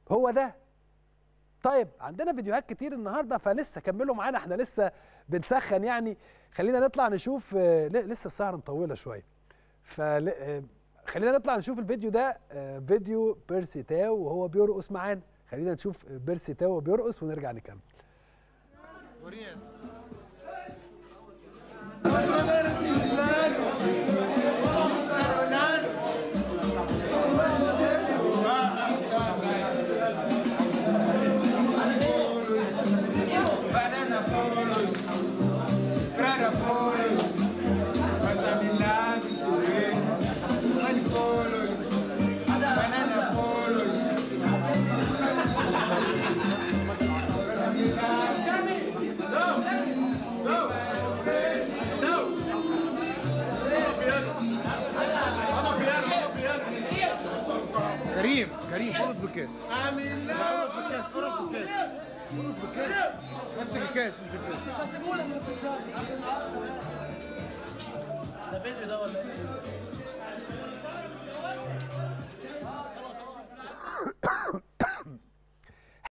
هو ده طيب عندنا فيديوهات كتير النهارده فلسه كملوا معانا احنا لسه بنسخن يعني خلينا نطلع نشوف آه، ل- لسه السهره مطوله شويه فل... آه، خلينا نطلع نشوف الفيديو ده آه، فيديو بيرسي تاو وهو بيرقص معانا خلينا نشوف بيرسي تاو وهو بيرقص ونرجع نكمل Banana follows, brother follows, Masamilan, money follows, banana follows. كريم كريم فرص بالكاس فرص بالكاس فرص بالكاس فرص بالكاس امسك الكاس امسك الكاس مش هسيبهولك من التلفزيون ده فيديو ده ولا ايه؟